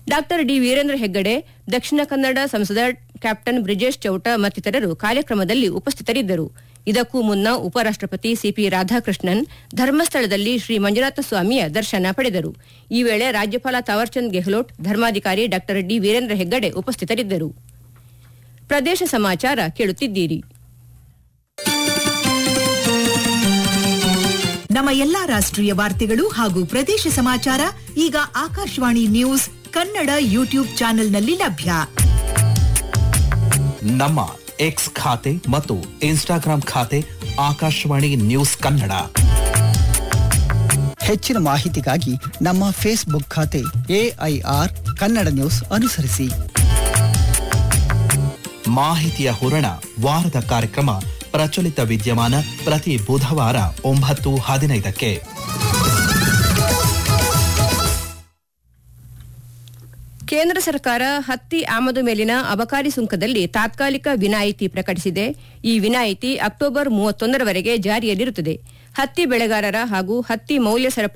doctor D Veerendra Heggade ದಕ್ಷಿಣ ಕನ್ನಡ ಸಂಸದ captain Brijesh Chowta ಮತ್ತಿತರರು ಕಾರ್ಯಕ್ರಮದಲ್ಲಿ ಉಪಸ್ಥಿತರಿದ್ದರು ಇದಕ್ಕೂ ಮುನ್ನ ಉಪರಾಷ್ಟಪತಿ ಸಿಪಿ ರಾಧಾಕೃಷ್ಣನ್ ಧರ್ಮಸ್ಥಳದಲ್ಲಿ ಶ್ರೀ ಮಂಜುನಾಥ ಸ್ವಾಮಿಯ ದರ್ಶನ ಪಡೆದರು ಈ ವೇಳೆ ರಾಜ್ಯಪಾಲ ತಾವರ್ಚಂದ್ ಗೆಹ್ಲೋಟ್ ಧರ್ಮಾಧಿಕಾರಿ ಡಾಕ್ಟರ್ ಡಿ ವೀರೇಂದ್ರ ಹೆಗ್ಗಡೆ ಉಪಸ್ಥಿತರಿದ್ದರು ಪ್ರದೇಶ ಸಮಾಚಾರ ಕೇಳುತ್ತಿದ್ದೀರಿ ನಮ್ಮ ಎಲ್ಲಾ ರಾಷ್ಟ್ರೀಯ ವಾರ್ತೆಗಳು ಹಾಗೂ ಪ್ರದೇಶ ಸಮಾಚಾರ ಈಗ ಆಕಾಶವಾಣಿ ನ್ಯೂಸ್ ಕನ್ನಡ ಯೂಟ್ಯೂಬ್ ಚಾನೆಲ್ನಲ್ಲಿ ಲಭ್ಯ ನಮ್ಮ ಎಕ್ಸ್ ಖಾತೆ ಮತ್ತು ಇನ್ಸ್ಟಾಗ್ರಾಂ ಖಾತೆ ಆಕಾಶವಾಣಿ ನ್ಯೂಸ್ ಕನ್ನಡ ಹೆಚ್ಚಿನ ಮಾಹಿತಿಗಾಗಿ ನಮ್ಮ ಫೇಸ್ಬುಕ್ ಖಾತೆ ಎಐಆರ್ ಕನ್ನಡ ನ್ಯೂಸ್ ಅನುಸರಿಸಿ ಮಾಹಿತಿಯ ಹೂರಣ ವಾರದ ಕಾರ್ಯಕ್ರಮ ಪ್ರಚಲಿತ ವಿದ್ಯಮಾನ ಪ್ರತಿ ಬುಧವಾರ ಒಂಬತ್ತು ಹದಿನೈದಕ್ಕೆ ಕೇಂದ್ರ ಸರ್ಕಾರ ಹತ್ತಿ ಆಮದು ಮೇಲಿನ ಅಬಕಾರಿ ಸುಂಕದಲ್ಲಿ ತಾತ್ಕಾಲಿಕ ವಿನಾಯಿತಿ ಪ್ರಕಟಿಸಿದೆ ಈ ವಿನಾಯಿತಿ ಅಕ್ಟೋಬರ್ ಮೂವತ್ತೊಂದರವರೆಗೆ ಜಾರಿಯಲ್ಲಿರುತ್ತದೆ ಹತ್ತಿ ಬೆಳೆಗಾರರ ಹಾಗೂ ಹತ್ತಿ ಮೌಲ್ಯ ಸರಪಳಿ